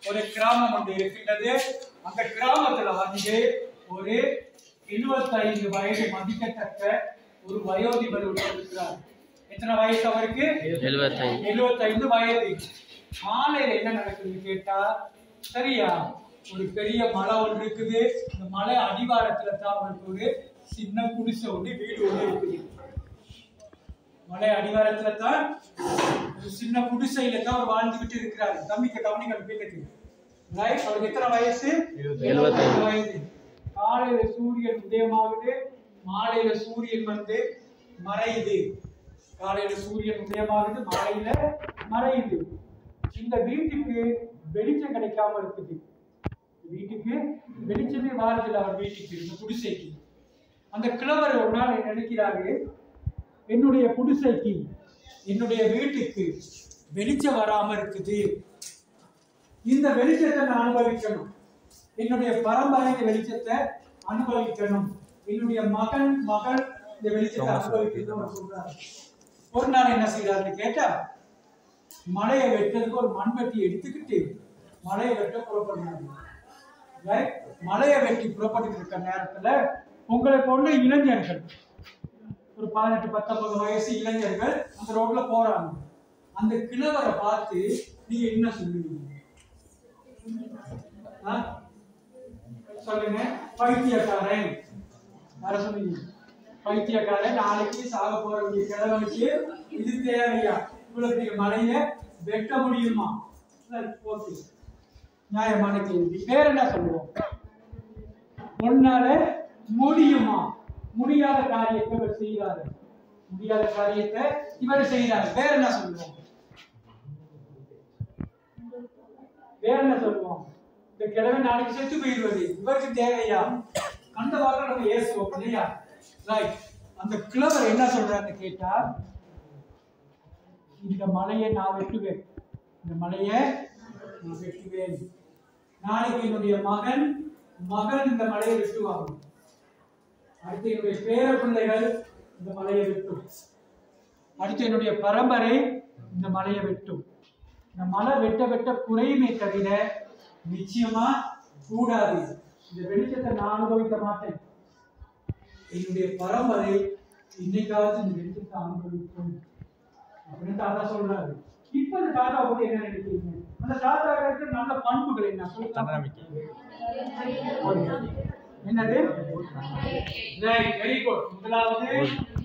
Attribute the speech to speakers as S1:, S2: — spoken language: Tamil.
S1: ஒரு கிராமம் ஒன்று இருக்கின்றது அந்த கிராமத்துல வந்து ஒரு 75 வயது மதிக்கத்தக்க ஒரு வயோதிபர் ஒருவர் இருக்கிறார் எத்தனை வயசு அவருக்கு
S2: எழுபத்தைந்து
S1: 75 வயது காலையில என்ன நடக்குதுன்னு கேட்டா சரியா ஒரு பெரிய மலை ஒன்று இருக்குது இந்த மலை அடிவாரத்துல தான் அவருக்கு ஒரு சின்ன குடிசை ஒன்று வீடு ஒன்று இருக்குது மலை அடிவாரத்துல தான் ஒரு சின்ன குடிசையில தான் அவர் வாழ்ந்துகிட்டு இருக்கிறார் தம்பிக்கு கவனிகள் வீட்டுக்கு ரைட் அவருக்கு எத்தனை வயசு
S2: எழுபத்தைந்து.
S1: வயது காலையில சூரியன் உதயமாகுது மாலையில சூரியன் வந்து மறையுது காலையில சூரியன் உதயமாகுது மாலையில மறையுது இந்த வீட்டுக்கு வெளிச்சம் கிடைக்காம இருக்குது வீட்டுக்கு வெளிச்சமே வாரதில்லை அவர் வீட்டுக்கு இந்த குடிசைக்கு அந்த கிழவர் ஒரு நாள் நினைக்கிறாரு என்னுடைய குடிசைக்கு என்னுடைய வீட்டுக்கு வெளிச்சம் வராம இருக்குது இந்த வெளிச்சத்தை நான் அனுபவிக்கணும் என்னுடைய பரம்பரை இந்த வெளிச்சத்தை அனுபவிக்கணும் என்னுடைய மகன் மகள் இந்த வெளிச்சத்தை அனுபவிக்கணும் அவர் சொல்றாரு ஒரு நாள் என்ன செய்யறாருன்னு கேட்டா மலையை வெட்டுறதுக்கு ஒரு மண்வெட்டி எடுத்துக்கிட்டு மலையை வெட்ட புறப்படுறாங்க Right? மலையை வெட்டி புறப்பட்டு இருக்க நேரத்துல உங்களை போன்ற இளைஞர்கள் ஒரு பதினெட்டு பத்தொன்பது வயசு இளைஞர்கள் அந்த ரோட்ல போறாங்க அந்த கிழவரை பார்த்து நீங்க என்ன சொல்லுவீங்க ஆ? சொல்லுங்க பைத்தியக்காரன் வர சொன்னீங்க பைத்தியக்காரன் நாளைக்கு சாக போற வேண்டிய கிழவனுக்கு இது தேவையா இவ்வளவு பெரிய மலைய வெட்ட முடியுமா சரி, ஓகே நியாயமான கேள்வி வேற என்ன சொல்லுவோம் உன்னால முடியுமா முடியாத காரியத்தை இவர் செய்கிறாரு முடியாத காரியத்தை இவர் செய்கிறாரு வேற என்ன சொல்லுவோம் வேற என்ன சொல்லுவோம் இந்த கிழமை நாளைக்கு செத்து போயிடுவது இவருக்கு தேவையா கண்ட வாரம் நம்ம ஏசுவோம் இல்லையா ரைட் அந்த கிழவர் என்ன சொல்றாருன்னு கேட்டா இந்த மலையை நான் வெட்டுவேன் இந்த மலையை நான் வெட்டுவேன் நாளைக்கு என்னுடைய மகன் மகன் இந்த மலையை வெட்டுவாங்க அடுத்து என்னுடைய பேர பிள்ளைகள் இந்த மலையை வெட்டும் அடுத்து என்னுடைய பரம்பரை இந்த மலையை வெட்டும் இந்த மலை வெட்ட வெட்ட குறையுமே தவிர நிச்சயமா கூடாது இந்த வெளிச்சத்தை நான் அனுபவிக்க மாட்டேன் என்னுடைய பரம்பரை இன்னைக்காவது இந்த வெளிச்சத்தை அனுபவிக்கும் அப்படின்னு தாத்தா சொல்றாரு இப்ப அந்த தாத்தா பத்தி என்ன நினைக்கிறீங்க அந்த தாத்தா இருக்கிற நல்ல பண்புகள் என்ன சொல்லுங்க என்னது ரைட் வெரி குட் முதலாவது